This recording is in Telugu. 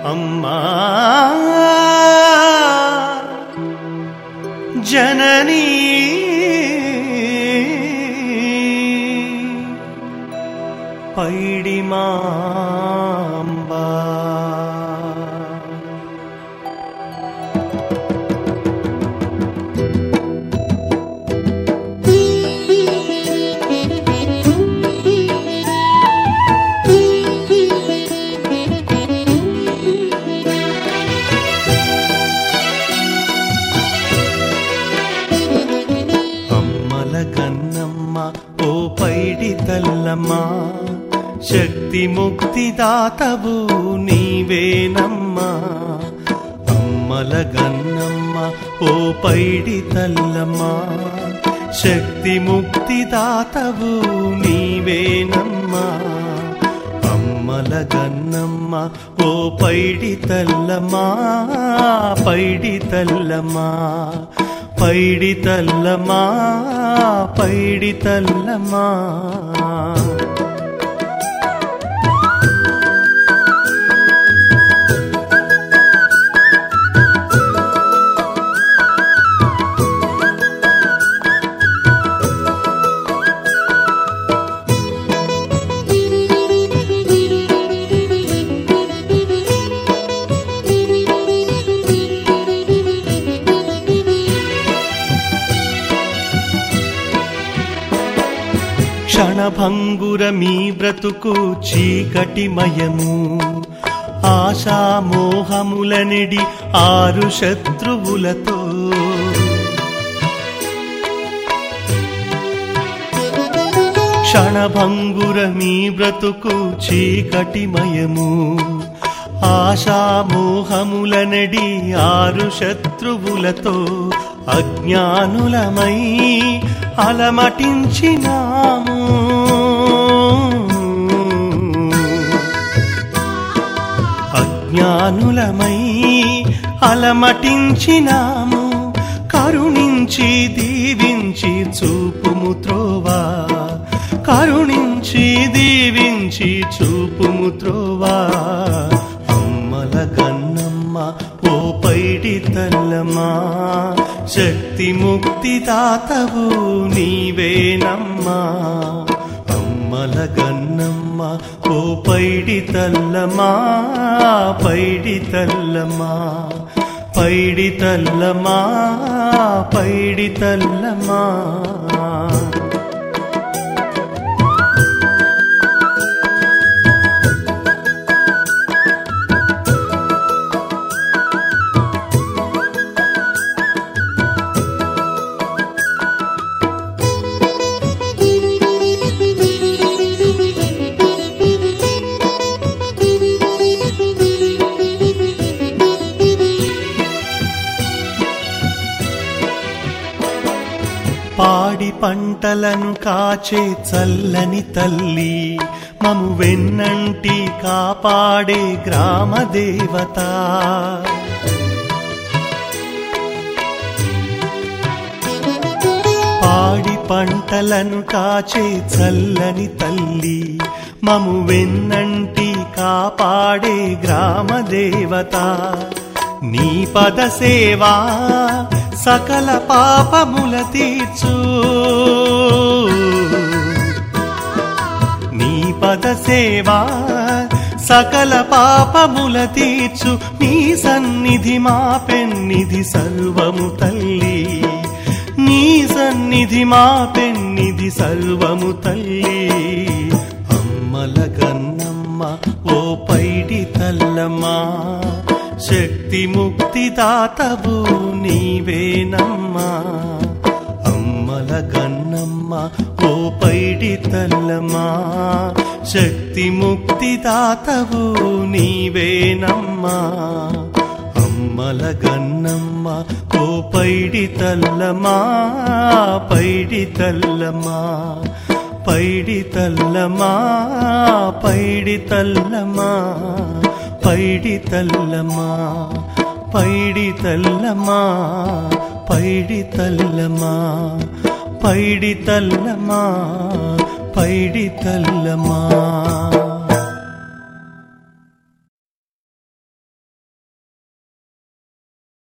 అమ్మా జననీ పైడిమాంబా అమ్మల కన్నమ్మ ఓ పైడి తల్లమ్మ శక్తి ముక్తి దాతవు నీవేనమ్మా అమ్మల గన్నమ్మ ఓ పైడి తల్లమ్మ శక్తి ముక్తి దాతవు నీవేనమ్మా అమ్మల గన్నమ్మ ఓ పైడి తల్లమ్మా పైడి తల్లమ్మా పైడి తల్లమ్మా పైడి తల్లమ్మా క్షణభంగుర మీ బ్రతుకు చీకటిమయము ఆశామోహములనిడి ఆరు శత్రువులతో క్షణభంగుర మీ బ్రతుకు చీకటిమయము ఆశామోహములనడి ఆరు శత్రువులతో అజ్ఞానులమై అలమటించినాము అజ్ఞానులమై అలమటించినాము కరుణించి దీవించి చూపుము త్రోవా కరుణించి దీవించి చూపుము త్రోవా అమ్మల గన్నమ్మ ఓ పైడి తల్లమ్మా శక్తి ముక్తి తాతవు నీవేనమ్మా అమ్మల గన్నమ్మ ఓ పైడి తల్లమ్మా పైడి తల్లమ్మా పైడి తల్లమ్మా పైడి తల్లమ్మా పాడి పంటలను కాచే చల్లని తల్లి మము వెన్నంటి కాపాడే గ్రామ దేవత పాడి పంటలను కాచే చల్లని తల్లి మము వెన్నంటి కాపాడే గ్రామ దేవత నీ పద సేవా సకల పాపముల తీర్చు నీ పద సేవా సకల పాపముల తీర్చు నీ సన్నిధి మా పెన్నిధి సర్వము తల్లి నీ సన్నిధి మా పెన్నిధి సర్వము తల్లి అమ్మల గన్నమ్మ ఓ పైడి తల్లమ్మా శక్తి ముక్తి దాతవు నీవేనమ్మా అమ్మల గన్నమ్మ ఓ పైడి తల్లమ్మా శక్తి ముక్తి దాతవు నీవేనమ్మా అమ్మల గన్నమ్మ ఓ పైడి తల్లమ్మా పైడి తల్లమ్మా పైడి తల్లమ్మా పైడి తల్లమ్మా పైడి తల్లమ్మా పైడి తల్లమ్మా పైడి తల్లమ్మా పైడి తల్లమ్మా పైడి తల్లమ్మా